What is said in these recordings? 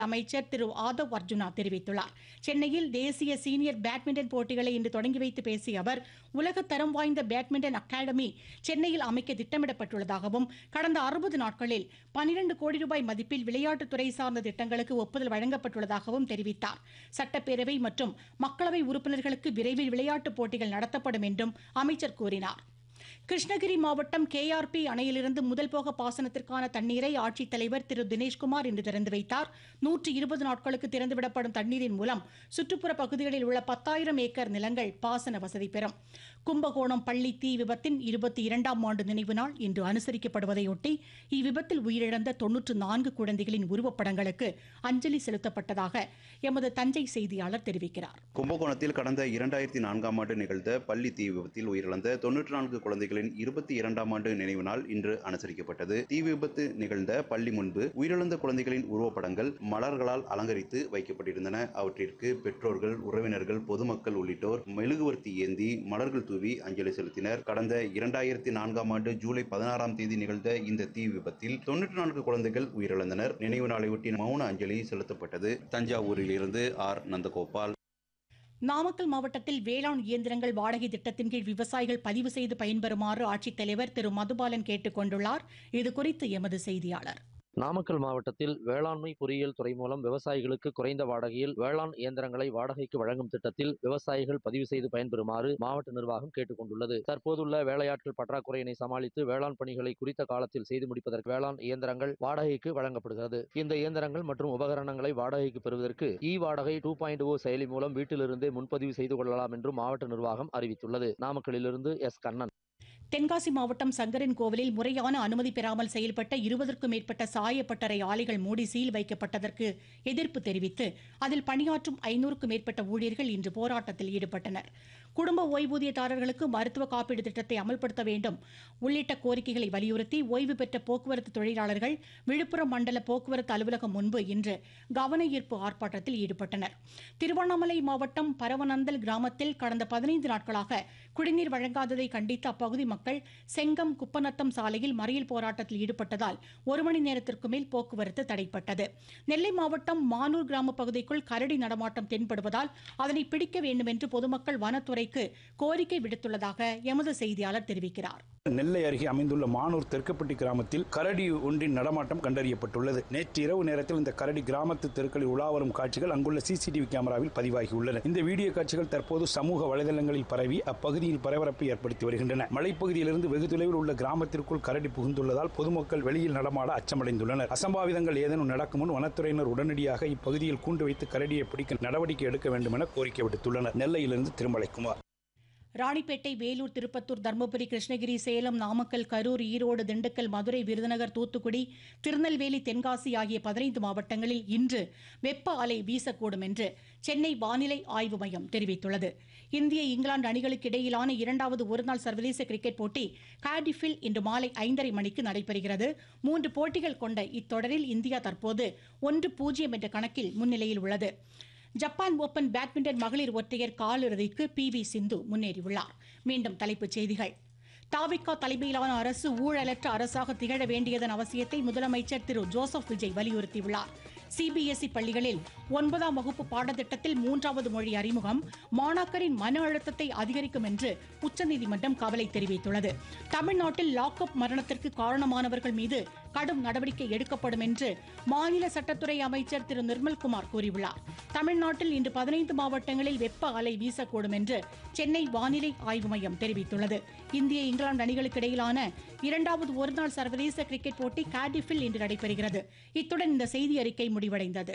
அமைச்சர் திரு ஆதவ் அர்ஜுனா தெரிவித்துள்ளார் சென்னையில் தேசிய சீனியர் பேட்மிண்டன் போட்டிகளை இன்று தொடங்கி வைத்து பேசிய அவர் உலக தரம் வாய்ந்த பேட்மிண்டன் அகாடமி சென்னையில் அமைக்க திட்டமிடப்பட்டுள்ளதாகவும் கடந்த அறுபது நாட்களில் பனிரெண்டு கோடி ரூபாய் மதிப்பில் விளையாட்டுத்துறை சார்ந்த திட்டங்களுக்கு ஒப்புதல் வழங்கப்பட்டுள்ளதாகவும் தெரிவித்தார் சட்டப்பேரவை மற்றும் மக்களவை உறுப்பினர்களுக்கு விரைவில் விளையாட்டுப் போட்டிகள் நடத்தப்படும் என்றும் அமைச்சர் கூறினார் கிருஷ்ணகிரி மாவட்டம் கேஆர்பி அணையிலிருந்து முதல் போக பாசனத்திற்கான தண்ணீரை ஆட்சித்தலைவர் திரு தினேஷ்குமார் இன்று திறந்து வைத்தார் நூற்று இருபது நாட்களுக்கு திறந்துவிடப்படும் தண்ணீரின் மூலம் சுற்றுப்புற பகுதிகளில் உள்ள பத்தாயிரம் ஏக்கர் நிலங்கள் பாசன வசதி பெறும் கும்பகோணம் பள்ளி தீ விபத்தின் இருபத்தி இரண்டாம் ஆண்டு நினைவு நாள் இன்று அனுசரிக்கப்படுவதையொட்டி இவ்விபத்தில் உயிரிழந்த தொன்னூற்று நான்கு குழந்தைகளின் உருவப்படங்களுக்கு அஞ்சலி செலுத்தப்பட்டதாக எமது தஞ்சை செய்தியாளர் தெரிவிக்கிறார் கும்பகோணத்தில் கடந்த இரண்டாயிரத்தி நான்காம் ஆண்டு நிகழ்ந்த பள்ளி தீ விபத்தில் உயிரிழந்த தொன்னூற்றி நான்கு குழந்தைகளின் இருபத்தி இரண்டாம் ஆண்டு நினைவு நாள் இன்று அனுசரிக்கப்பட்டது தீ விபத்து நிகழ்ந்த பள்ளி முன்பு உயிரிழந்த குழந்தைகளின் உருவப்படங்கள் மலர்களால் அலங்கரித்து வைக்கப்பட்டிருந்தன அவற்றிற்கு பெற்றோர்கள் உறவினர்கள் பொதுமக்கள் உள்ளிட்டோர் மெழுகுவர்த்தி ஏந்தி மலர்கள் தூவி அஞ்சலி செலுத்தினர் கடந்த இரண்டாயிரத்தி நான்காம் ஆண்டு ஜூலை பதினாறாம் தேதி நிகழ்ந்த இந்த தீ விபத்தில் தொன்னூற்றி நான்கு குழந்தைகள் உயிரிழந்தனர் நினைவு நாளையொட்டி மௌன அஞ்சலி செலுத்தப்பட்டது தஞ்சாவூரில் இருந்து ஆர் நந்தகோபால் நாமக்கல் மாவட்டத்தில் வேளாண் இயந்திரங்கள் வாடகை திட்டத்தின் கீழ் விவசாயிகள் பதிவு செய்து பயன்பெறுமாறு ஆட்சித்தலைவர் திரு மதுபாலன் கேட்டுக் கொண்டுள்ளார் இதுகுறித்து எமது செய்தியாளர் நாமக்கல் மாவட்டத்தில் வேளாண்மை பொறியியல் துறை மூலம் விவசாயிகளுக்கு குறைந்த வாடகையில் வேளாண் இயந்திரங்களை வாடகைக்கு வழங்கும் திட்டத்தில் விவசாயிகள் பதிவு செய்து பயன்பெறுமாறு மாவட்ட நிர்வாகம் கேட்டுக் கொண்டுள்ளது தற்போதுள்ள வேலையாட்கள் பற்றாக்குறையினை சமாளித்து வேளாண் பணிகளை குறித்த காலத்தில் செய்து முடிப்பதற்கு வேளாண் இயந்திரங்கள் வாடகைக்கு வழங்கப்படுகிறது இந்த இயந்திரங்கள் மற்றும் உபகரணங்களை வாடகைக்கு பெறுவதற்கு இ வாடகை டூ பாயிண்ட் ஓ செயலி மூலம் வீட்டிலிருந்தே முன்பதிவு செய்து கொள்ளலாம் என்று மாவட்ட நிர்வாகம் அறிவித்துள்ளது நாமக்கலிலிருந்து எஸ் கண்ணன் தென்காசி மாவட்டம் சங்கரன் கோவிலில் முறையான அனுமதி பெறாமல் செயல்பட்ட இருபதற்கும் மேற்பட்ட சாயப்பட்டறை ஆலைகள் மூடி சீல் வைக்கப்பட்டதற்கு எதிர்ப்பு தெரிவித்து அதில் பணியாற்றும் ஐநூறுக்கும் மேற்பட்ட ஊழியர்கள் இன்று போராட்டத்தில் ஈடுபட்டனர் குடும்ப ஓய்வூதியதாரர்களுக்கு மருத்துவ காப்பீடு திட்டத்தை அமல்படுத்த வேண்டும் உள்ளிட்ட கோரிக்கைகளை வலியுறுத்தி ஓய்வு பெற்ற போக்குவரத்து தொழிலாளர்கள் விழுப்புரம் மண்டல போக்குவரத்து அலுவலகம் முன்பு இன்று கவன ஈர்ப்பு ஆர்ப்பாட்டத்தில் ஈடுபட்டனர் திருவண்ணாமலை மாவட்டம் பரவனந்தல் கிராமத்தில் கடந்த பதினைந்து நாட்களாக குடிநீர் வழங்காததை கண்டித்து அப்பகுதி மக்கள் செங்கம் குப்பநத்தம் சாலையில் மறியல் போராட்டத்தில் ஈடுபட்டதால் ஒரு மணி நேரத்திற்கு மேல் போக்குவரத்து தடைப்பட்டது நெல்லை மாவட்டம் மானூர் கிராம பகுதிக்குள் கரடி நடமாட்டம் தென்படுவதால் அதனை பிடிக்க வேண்டும் என்று பொதுமக்கள் வனத்துறைக்கு கோரிக்கை விடுத்துள்ளதாக எமது செய்தியாளர் தெரிவிக்கிறார் நெல்லை அருகே அமைந்துள்ள மானூர் தெற்குப்பட்டி கிராமத்தில் கரடி ஒன்றின் நடமாட்டம் கண்டறியப்பட்டுள்ளது நேற்று இரவு நேரத்தில் இந்த கரடி கிராமத்து தெருக்களில் உலா வரும் காட்சிகள் அங்குள்ள சிசிடிவி கேமராவில் பதிவாகியுள்ளன இந்த வீடியோ காட்சிகள் தற்போது சமூக வலைதளங்களில் பரவி அப்பகுதியில் பரபரப்பை ஏற்படுத்தி வருகின்றன மலைப்பகுதியிலிருந்து வெகு தொலைவில் உள்ள கிராமத்திற்குள் கரடி புகுந்துள்ளதால் பொதுமக்கள் வெளியில் நடமாட அச்சமடைந்துள்ளனர் அசம்பாவிதங்கள் ஏதேனும் நடக்கும் முன் வனத்துறையினர் உடனடியாக இப்பகுதியில் கூண்டு வைத்து கரடியை பிடிக்க நடவடிக்கை எடுக்க வேண்டும் என கோரிக்கை விடுத்துள்ளனர் நெல்லையிலிருந்து திருமலைக்குமார் ராணிப்பேட்டை வேலூர் திருப்பத்தூர் தருமபுரி கிருஷ்ணகிரி சேலம் நாமக்கல் கரூர் ஈரோடு திண்டுக்கல் மதுரை விருதுநகர் தூத்துக்குடி திருநெல்வேலி தென்காசி ஆகிய பதினைந்து மாவட்டங்களில் இன்று வெப்ப அலை வீசக்கூடும் என்று சென்னை வானிலை ஆய்வு மையம் தெரிவித்துள்ளது இந்திய இங்கிலாந்து அணிகளுக்கு இடையிலான இரண்டாவது ஒருநாள் சர்வதேச கிரிக்கெட் போட்டி கார்டிஃபில் இன்று மாலை ஐந்தரை மணிக்கு நடைபெறுகிறது மூன்று போட்டிகள் கொண்ட இத்தொடரில் இந்தியா தற்போது ஒன்று பூஜ்ஜியம் என்ற கணக்கில் முன்னிலையில் உள்ளது ஜப்பான் ஓபன் பேட்மிண்டன் மகளிர் ஒற்றையர் காலிறுதிக்கு பி வி சிந்து முன்னேறியுள்ளார் மீண்டும் தலைப்புச் செய்திகள் தாவிக்கா தலைமையிலான அரசு ஊழலற்ற அரசாக திகழ வேண்டியதன் அவசியத்தை முதலமைச்சர் திரு ஜோசப் விஜய் வலியுறுத்தியுள்ளார் சிபிஎஸ்இ பள்ளிகளில் ஒன்பதாம் வகுப்பு பாடத்திட்டத்தில் மூன்றாவது மொழி அறிமுகம் மாணாக்கரின் மன அழுத்தத்தை அதிகரிக்கும் என்று உச்சநீதிமன்றம் கவலை தெரிவித்துள்ளது தமிழ்நாட்டில் லாக்அப் மரணத்திற்கு காரணமானவர்கள் மீது கடும் நடவடிக்கை எடுக்கப்படும் என்று மாநில சட்டத்துறை அமைச்சர் திரு நிர்மல்குமார் கூறியுள்ளார் தமிழ்நாட்டில் இன்று பதினைந்து மாவட்டங்களில் வெப்ப அலை வீசக்கூடும் என்று சென்னை வானிலை ஆய்வு மையம் தெரிவித்துள்ளது இந்திய இங்கிலாந்து அணிகளுக்கு இடையிலான இரண்டாவது ஒருநாள் சர்வதேச கிரிக்கெட் போட்டி கார்டிஃபில் இன்று நடைபெறுகிறது இத்துடன் இந்த செய்தி அறிக்கை முடிவடைந்தது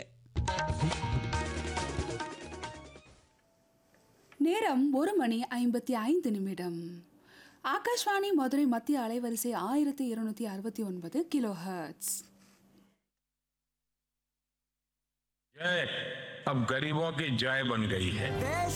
நேரம் ஒரு மணி ஐம்பத்தி ஐந்து நிமிடம் ஆகாஷ்வாணி மதுரை மத்திய அலைவரிசை ஆயிரத்தி இருநூத்தி அறுபத்தி ஒன்பது கிலோ ஹர்ட்ஸ் जय अब गरीबों की जय बन गई है देश